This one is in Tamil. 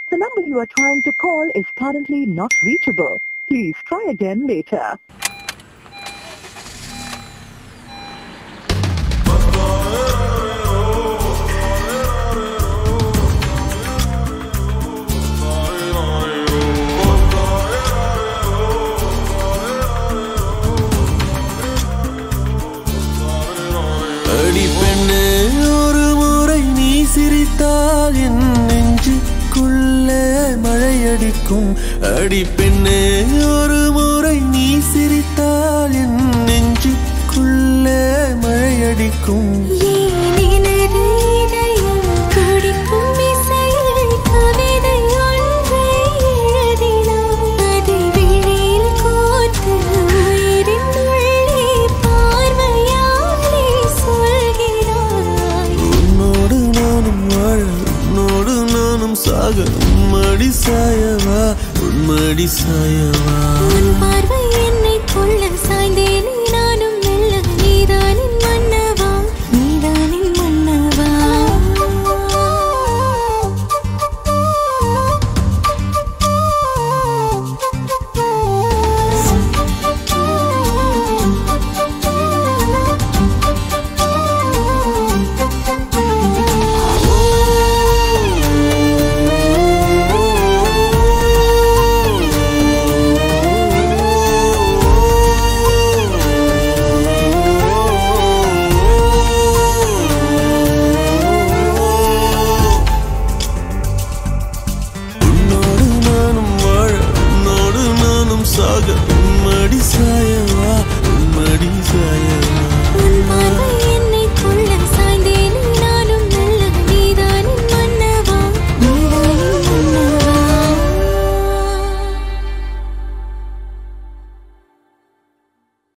The number you are trying to call is currently not reachable. Please try again later. அடி பெண்ணே ஒரு முறை நீ சிரித்தால் என் நெஞ்சுக்குள்ளே மழையடிக்கும் அடி பெண்ணே ஒரு முறை நீ சிரித்தால் என் நெஞ்சுக்குள்ளே மழையடிக்கும் ஏனினது இதயம் துடிக்கும் இசையில் கவிதை ஒன்றை எழுதினாய். அதை விழியில் கோர்த்து உயிரின் உள்ளே பார்வையாலே சொல்கிறாய். உன்னோடு நானும் வாழ உன்னோடு நானும் சாக உம்மடி சாயவா உன்மடி சாயவா உன் பார்வை